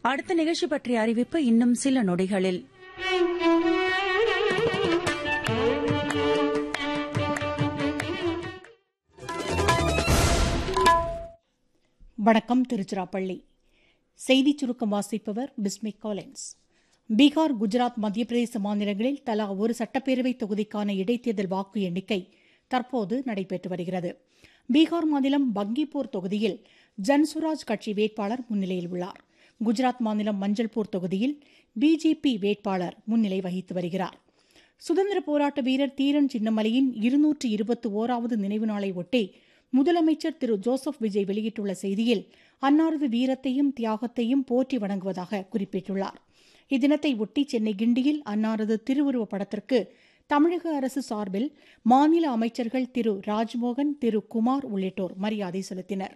அடுத்த நிகழ்ச்சி பற்றிய அறிவிப்பு இன்னும் சில நொடிகளில் வணக்கம் திருச்சிராப்பள்ளி செய்திச் சுருக்கம் வாசிப்பவர் பிஸ்மிக் காலின்ஸ் பீகார் குஜராத் மத்திய பிரதேச மாநிலங்களில் தலா ஒரு சட்டப்பேரவை தொகுதிக்கான இடைத்தேர்தல் வாக்கு எண்ணிக்கை தற்போது நடைபெற்று வருகிறது பீகார் மாநிலம் பங்கிப்பூர் தொகுதியில் ஜன்சுராஜ் கட்சி வேட்பாளர் முன்னிலையில் உள்ளார் குஜராத் மாநிலம் மஞ்சள்பூர் தொகுதியில் பிஜேபி வேட்பாளர் முன்னிலை வகித்து வருகிறார் சுதந்திர போராட்ட வீரர் தீரன் சின்னமலையின் இருநூற்று இருபத்தி ஓராவது நினைவு நாளை ஒட்டி முதலமைச்சர் திரு ஜோசப் விஜய் வெளியிட்டுள்ள செய்தியில் அன்னாரது வீரத்தையும் தியாகத்தையும் போற்றி வணங்குவதாக குறிப்பிட்டுள்ளார் இத்தினத்தை ஒட்டி சென்னை கிண்டியில் அன்னாரது திருவுருவப் படத்திற்கு தமிழக அரசு சார்பில் மாநில அமைச்சர்கள் திரு ராஜ்மோகன் திரு குமார் உள்ளிட்டோர் மரியாதை செலுத்தினர்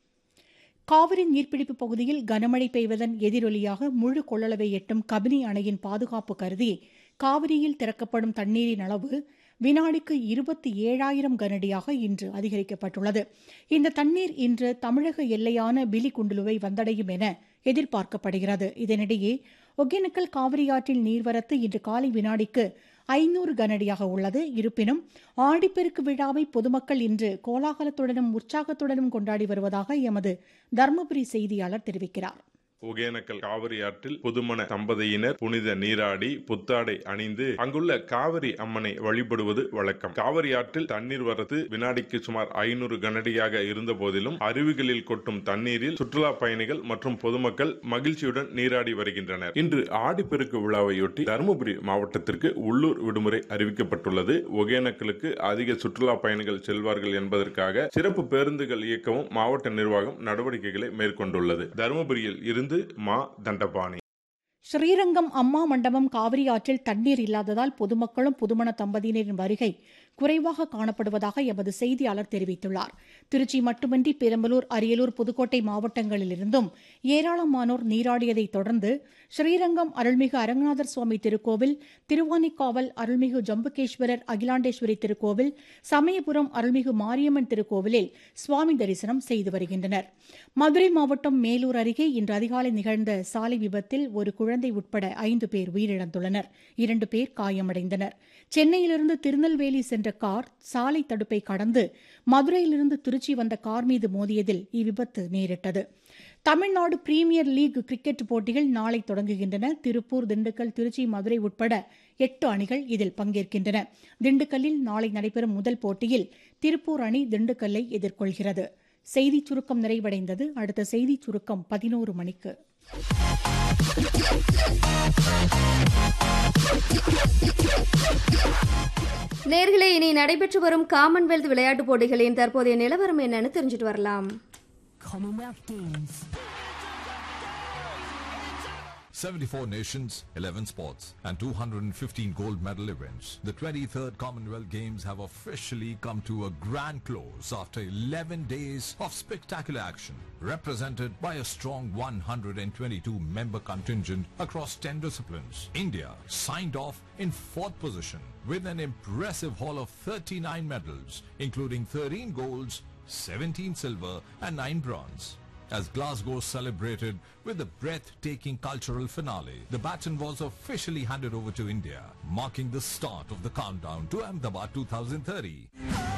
காவிரி நீர்பிடிப்பு பகுதியில் கனமழை பெய்வதன் எதிரொலியாக முழு கொள்ளளவை எட்டும் கபினி அணையின் பாதுகாப்பு கருதி காவிரியில் திறக்கப்படும் தண்ணீரின் அளவு வினாடிக்கு இருபத்தி ஏழாயிரம் கனடியாக இன்று அதிகரிக்கப்பட்டுள்ளது இந்த தண்ணீர் இன்று தமிழக எல்லையான பிலிகுண்டுலுவை வந்தடையும் என எதிர்பார்க்கப்படுகிறது இதனிடையே ஒகேனக்கல் காவிரியாற்றில் நீர்வரத்து இன்று காலை வினாடிக்கு ஐநூறு கனடியாக உள்ளது இருப்பினும் ஆடிப்பெருக்கு விழாவை பொதுமக்கள் இன்று கோலாகலத்துடனும் உற்சாகத்துடனும் கொண்டாடி வருவதாக எமது தருமபுரி செய்தியாளர் தெரிவிக்கிறார் ஒகேனக்கல் காவிரி ஆற்றில் புதுமண தம்பதியினர் புனித நீராடி புத்தாடை அணிந்து அங்குள்ள காவிரி அம்மனை வழிபடுவது வழக்கம் காவிரி ஆற்றில் தண்ணீர் வரத்து வினாடிக்கு சுமார் ஐநூறு கனடியாக இருந்த போதிலும் அருவிகளில் கொட்டும் தண்ணீரில் சுற்றுலா பயணிகள் மற்றும் பொதுமக்கள் மகிழ்ச்சியுடன் நீராடி வருகின்றனர் இன்று ஆடிப்பெருக்கு விழாவையொட்டி தருமபுரி மாவட்டத்திற்கு உள்ளூர் விடுமுறை அறிவிக்கப்பட்டுள்ளது ஒகேனக்கலுக்கு அதிக சுற்றுலா பயணிகள் செல்வார்கள் என்பதற்காக சிறப்பு பேருந்துகள் இயக்கவும் மாவட்ட நிர்வாகம் நடவடிக்கைகளை மேற்கொண்டுள்ளது தருமபுரியில் இருந்து மா தண்டபாணி ஸ்ரீரங்கம் அம்மா மண்டபம் காவிரி ஆற்றில் தண்ணீர் இல்லாததால் பொதுமக்களும் புதுமண தம்பதியினரின் வருகை குறைவாக காணப்படுவதாக எமது செய்தியாளர் தெரிவித்துள்ளார் திருச்சி மட்டுமின்றி பெரம்பலூர் அரியலூர் புதுக்கோட்டை மாவட்டங்களிலிருந்தும் ஏராளமானோர் நீராடியதைத் தொடர்ந்து ஸ்ரீரங்கம் அருள்மிகு அரங்கநாதர் சுவாமி திருக்கோவில் திருவானிக்காவல் அருள்மிகு ஜம்புகேஸ்வரர் அகிலாண்டேஸ்வரி திருக்கோவில் சமயபுரம் அருள்மிகு மாரியம்மன் திருக்கோவிலில் சுவாமி தரிசனம் செய்து வருகின்றனர் மதுரை மாவட்டம் மேலூர் அருகே இன்று அதிகாலை நிகழ்ந்த சாலை விபத்தில் ஒரு குழந்தை உட்பட ஐந்து பேர் உயிரிழந்துள்ளனர் இரண்டு பேர் காயமடைந்தனர் சென்னையிலிருந்து திருநெல்வேலி சென்ற கார் சாலை தடுப்பை கடந்து மதுரையிலிருந்து திருச்சி வந்த கார் மீது மோதியதில் இவ்விபத்து நேரிட்டது தமிழ்நாடு பிரீமியர் லீக் கிரிக்கெட் போட்டிகள் நாளை தொடங்குகின்றன திருப்பூர் திண்டுக்கல் திருச்சி மதுரை உட்பட எட்டு அணிகள் இதில் பங்கேற்கின்றன திண்டுக்கல்லில் நாளை நடைபெறும் முதல் போட்டியில் திருப்பூர் அணி திண்டுக்கல்லை எதிர்கொள்கிறது செய்திச் சுருக்கம் நிறைவடைந்தது அடுத்த செய்திச் சுருக்கம் பதினோரு மணிக்கு நேர்களே இனி நடைபெற்று வரும் காமன்வெல்த் விளையாட்டுப் போட்டிகளின் தற்போதைய நிலவரம் என்னன்னு தெரிஞ்சுட்டு வரலாம் Commonwealth Games. 74 nations, 11 sports, and 215 gold medal events. The 23rd Commonwealth Games have officially come to a grand close after 11 days of spectacular action, represented by a strong 122 member contingent across 10 disciplines. India signed off in fourth position with an impressive haul of 39 medals, including 13 golds, 17 silver, and 9 bronze. As Glasgow celebrated with a breathtaking cultural finale, the baton was officially handed over to India, marking the start of the countdown to Ahmedabad 2030.